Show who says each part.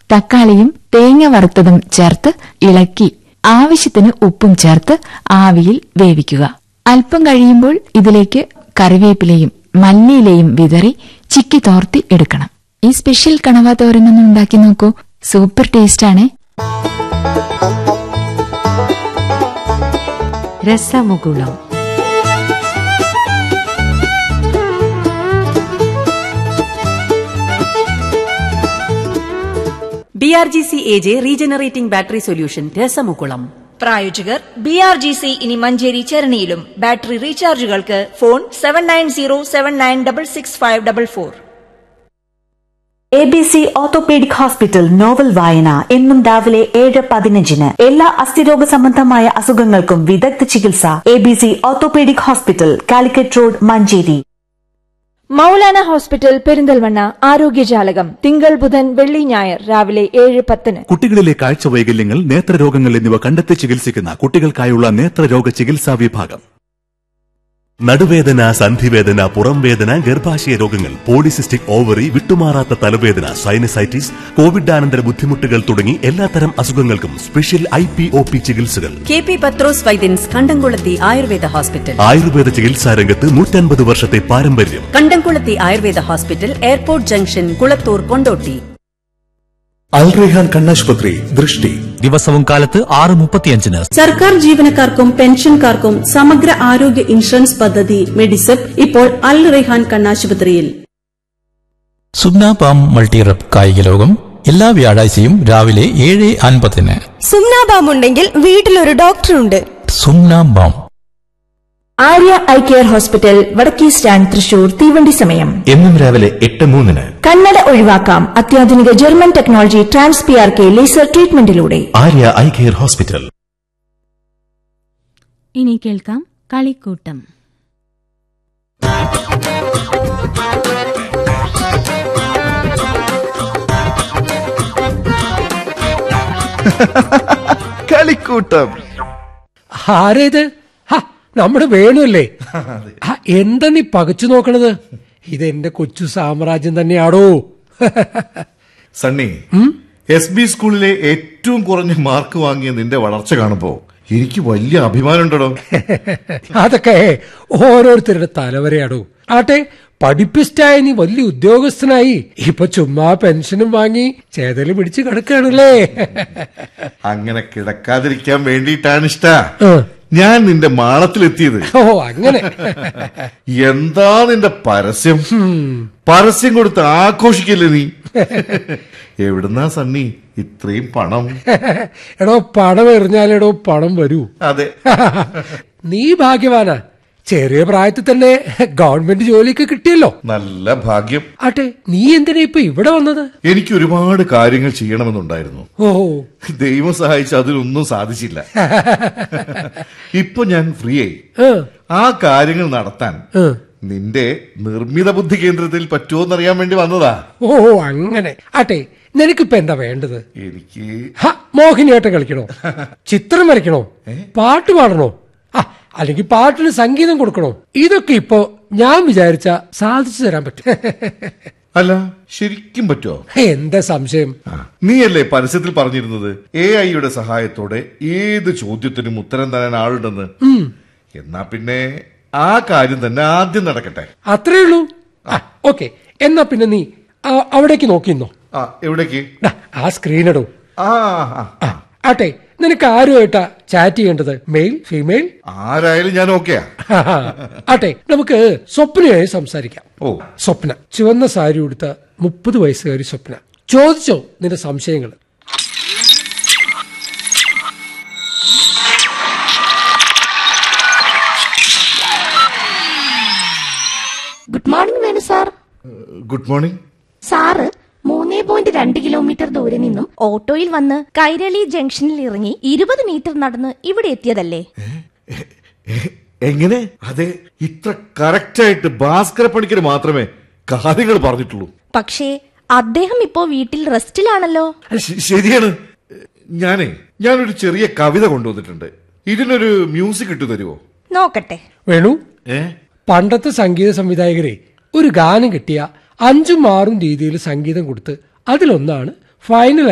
Speaker 1: തക്കാളിയും തേങ്ങ വറുത്തതും ചേർത്ത് ഇളക്കി ആവശ്യത്തിന് ഉപ്പും ചേർത്ത് ആവിയിൽ വേവിക്കുക അല്പം കഴിയുമ്പോൾ ഇതിലേക്ക് കറിവേപ്പിലയും മല്ലിയിലയും വിതറി ചിക്കി തോർത്തി എടുക്കണം ഈ സ്പെഷ്യൽ കണവ തോരനൊന്ന് ഉണ്ടാക്കി നോക്കൂ സൂപ്പർ ടേസ്റ്റാണേ
Speaker 2: രസമുകുളം
Speaker 3: B R G C A J regenerating battery solution രസമുകുളം
Speaker 4: പ്രായോജകർ ബി ആർ ജി സി ഇനി മഞ്ചേരി ചരണിയിലും ബാറ്ററി റീചാർജുകൾക്ക് phone seven nine zero seven nine double six five double four
Speaker 5: A B C orthopaedic hospital novel വായന എന്നും രാവിലെ ഏഴ് പതിനഞ്ചിന് എല്ലാ അസ്ഥിരോഗ സംബന്ധമായ അസുഖങ്ങൾക്കും വിദഗ്ധ ചികിത്സ A B C orthopaedic hospital Calicut road Manjeri
Speaker 4: Moulana hospital Perinthalmanna ആരോഗ്യജാലകം തിങ്കൾ ബുധൻ വെള്ളി ഞായർ രാവിലെ ഏഴ് പത്തിന്
Speaker 6: കുട്ടികളിലെ കാഴ്ച വൈകല്യങ്ങൾ നേത്രരോഗങ്ങൾ എന്നിവ കണ്ടെത്തി ചികിത്സിക്കുന്ന കുട്ടികൾക്കായുള്ള നേത്രരോഗ ചികിത്സാ വിഭാഗം നടുവേദന സന്ധിവേദന പുറംവേദന ഗർഭാശയ രോഗങ്ങൾ പോളിസിസ്റ്റിക് ഓവറി വിട്ടുമാറാത്ത തലവേദന സൈനസൈറ്റിസ് കോവിഡാനന്തര ബുദ്ധിമുട്ടുകൾ തുടങ്ങി എല്ലാത്തരം അസുഖങ്ങൾക്കും special I P O P ചികിത്സകൾ
Speaker 3: K P Pathrose Vaidyans Kandamkulathy Ayurveda hospital
Speaker 6: Ayurveda ചികിത്സാ രംഗത്ത് നൂറ്റൻപത് വർഷത്തെ പാരമ്പര്യം
Speaker 3: Kandamkulathy Ayurveda hospital airport junction Kulathur Kondotty
Speaker 7: അൽറെഹാൻ കണ്ണാശുപത്രി ദൃഷ്ടി
Speaker 8: ദിവസവും കാലത്ത് ആറ് മുപ്പത്തിയഞ്ചിന്
Speaker 9: സർക്കാർ ജീവനക്കാർക്കും പെൻഷൻകാർക്കും സമഗ്ര ആരോഗ്യ ഇൻഷുറൻസ് പദ്ധതി മെഡിസെപ്പ് ഇപ്പോൾ അൽ റെഹാൻ കണ്ണാശുപത്രിയിൽ
Speaker 8: സുബ്ന പാം മൾട്ടിറപ്പ് കായിക ലോകം എല്ലാ വ്യാഴാഴ്ചയും രാവിലെ ഏഴ് അൻപതിന്
Speaker 10: സുംനാബാം ഉണ്ടെങ്കിൽ വീട്ടിലൊരു ഡോക്ടറുണ്ട്
Speaker 8: സുംന balm
Speaker 4: Arya eye care hospital വടക്കേ സ്റ്റാൻഡ് തൃശൂർ തീവണ്ടി സമയം
Speaker 7: എന്നും രാവിലെ എട്ട് മൂന്നിന്
Speaker 4: കണ്ണട ഒഴിവാക്കാം അത്യാധുനിക German technology trans P R K laser ട്രീറ്റ്മെന്റിലൂടെ
Speaker 7: ആര്യ ഐ കെയർ ഹോസ്പിറ്റൽ
Speaker 11: ഇനി കേൾക്കാം കളിക്കൂട്ടം
Speaker 7: കളിക്കൂട്ടം
Speaker 12: ആരേത് ഹ, നമ്മുടെ വേണുല്ലേ ആ, എന്താ നീ പകച്ചു നോക്കണത് ഇതെന്റെ കൊച്ചു സാമ്രാജ്യം തന്നെയാടോ
Speaker 13: സണ്ണി എസ് ബി സ്കൂളിലെ ഏറ്റവും കുറഞ്ഞ മാർക്ക് വാങ്ങിയ നിന്റെ വളർച്ച കാണുമ്പോ എനിക്ക് വലിയ അഭിമാനമുണ്ടോ
Speaker 12: അതൊക്കെ ഓരോരുത്തരുടെ തലവരെയാടോ ആട്ടെ പഠിപ്പിസ്റ്റായ നീ വലിയ ഉദ്യോഗസ്ഥനായി ഇപ്പൊ ചുമ്മാ പെൻഷനും വാങ്ങി ചേതല് പിടിച്ച് കിടക്കാണല്ലേ
Speaker 13: അങ്ങനെ കിടക്കാതിരിക്കാൻ വേണ്ടിയിട്ടാണ് ഇഷ്ട
Speaker 12: ആ.
Speaker 13: ഞാൻ നിന്റെ മാളത്തിലെത്തിയത്
Speaker 12: ഓ അങ്ങനെ
Speaker 13: എന്താ നിന്റെ പരസ്യം പരസ്യം കൊടുത്ത് ആഘോഷിക്കില്ലേ നീ എവിടുന്നാ സണ്ണി ഇത്രയും പണം
Speaker 12: എടോ പണം എറിഞ്ഞാലെടോ പണം വരൂ
Speaker 13: അതെ
Speaker 12: നീ ഭാഗ്യവാനാ ചെറിയ പ്രായത്തിൽ തന്നെ ഗവൺമെന്റ് ജോലിയൊക്കെ കിട്ടിയല്ലോ
Speaker 13: നല്ല ഭാഗ്യം
Speaker 12: ആട്ടെ നീ എന്തിനാ ഇപ്പൊ ഇവിടെ വന്നത്
Speaker 13: എനിക്ക് ഒരുപാട് കാര്യങ്ങൾ ചെയ്യണമെന്നുണ്ടായിരുന്നു
Speaker 12: ഓ
Speaker 13: ദൈവം സഹായിച്ച് അതിനൊന്നും സാധിച്ചില്ല ഇപ്പൊ ഞാൻ ഫ്രീ ആയി
Speaker 12: ആ,
Speaker 13: ആ കാര്യങ്ങൾ നടത്താൻ
Speaker 12: ആ.
Speaker 13: നിന്റെ നിർമ്മിത ബുദ്ധി കേന്ദ്രത്തിൽ പറ്റുമോന്നറിയാൻ വേണ്ടി വന്നതാ
Speaker 12: ഓ അങ്ങനെ ആട്ടെ നിനക്കിപ്പോ എന്താ വേണ്ടത്
Speaker 13: എനിക്ക്
Speaker 12: ഹ, മോഹിനിയാട്ടം കളിക്കണോ ചിത്രം വരയ്ക്കണോ പാട്ട് പാടണോ ആ അല്ലെങ്കിൽ പാട്ടിന് സംഗീതം കൊടുക്കണോ ഇതൊക്കെ ഇപ്പോ ഞാൻ വിചാരിച്ച സാധിച്ചു തരാൻ പറ്റും
Speaker 13: അല്ല ശരിക്കും പറ്റുമോ
Speaker 12: എന്താ സംശയം
Speaker 13: നീയല്ലേ പരസ്യത്തിൽ പറഞ്ഞിരുന്നത് എ ഐയുടെ സഹായത്തോടെ ഏത് ചോദ്യത്തിനും ഉത്തരം തരാൻ ആളുണ്ടെന്ന് എന്നാ പിന്നെ ആ കാര്യം തന്നെ ആദ്യം നടക്കട്ടെ
Speaker 12: അത്രേ ഉള്ളൂ ഓക്കെ എന്നാ പിന്നെ നീ ആ, അവിടേക്ക് നോക്കിന്നോ
Speaker 13: ആ എവിടേക്ക്
Speaker 12: ദാ, ആ സ്ക്രീനിടോ
Speaker 13: ആ ആ, ആ.
Speaker 12: ആട്ടെ നിനക്ക് ആരുമായിട്ടാ ചാറ്റ് ചെയ്യേണ്ടത് മെയിൽ ഫീമെയിൽ
Speaker 13: ആരായാലും ഞാൻ ഓക്കെയാ
Speaker 12: ആട്ടെ നമുക്ക് സ്വപ്നയായി സംസാരിക്കാം
Speaker 13: ഓ
Speaker 12: സ്വപ്ന ചുവന്ന സാരി ഉടുത്ത മുപ്പത് വയസ്സുകാരി സ്വപ്ന ചോദിച്ചോ നിന്റെ സംശയങ്ങൾ
Speaker 14: good morning Venu sir
Speaker 13: good morning
Speaker 14: sir മൂന്നേ പോയിന്റ് രണ്ട് കിലോമീറ്റർ ദൂരെ നിന്നും ഓട്ടോയിൽ വന്ന് കൈരളി ജംഗ്ഷനിൽ ഇറങ്ങി ഇരുപത് മീറ്റർ നടന്ന് ഇവിടെ എത്തിയതല്ലേ
Speaker 13: എങ്ങനെ അതെ ഇത്ര കറക്റ്റായിട്ട് ഭാസ്കര പണിക്കര് മാത്രമേ കാര്യങ്ങൾ പറഞ്ഞിട്ടുള്ളൂ
Speaker 14: പക്ഷേ അദ്ദേഹം ഇപ്പോ വീട്ടിൽ റെസ്റ്റിലാണല്ലോ
Speaker 13: ശ- ശരിയാണ് ഞാനേ ഞാനൊരു ചെറിയ കവിത കൊണ്ടുവന്നിട്ടുണ്ട് ഇതിനൊരു മ്യൂസിക് ഇട്ടു തരുമോ
Speaker 14: നോക്കട്ടെ
Speaker 12: വേണു
Speaker 13: ഏ
Speaker 12: പണ്ടത്തെ സംഗീത സംവിധായകരെ ഒരു ഗാനം കിട്ടിയ അഞ്ചും ആറും രീതിയിൽ സംഗീതം കൊടുത്ത് അതിലൊന്നാണ് ഫൈനൽ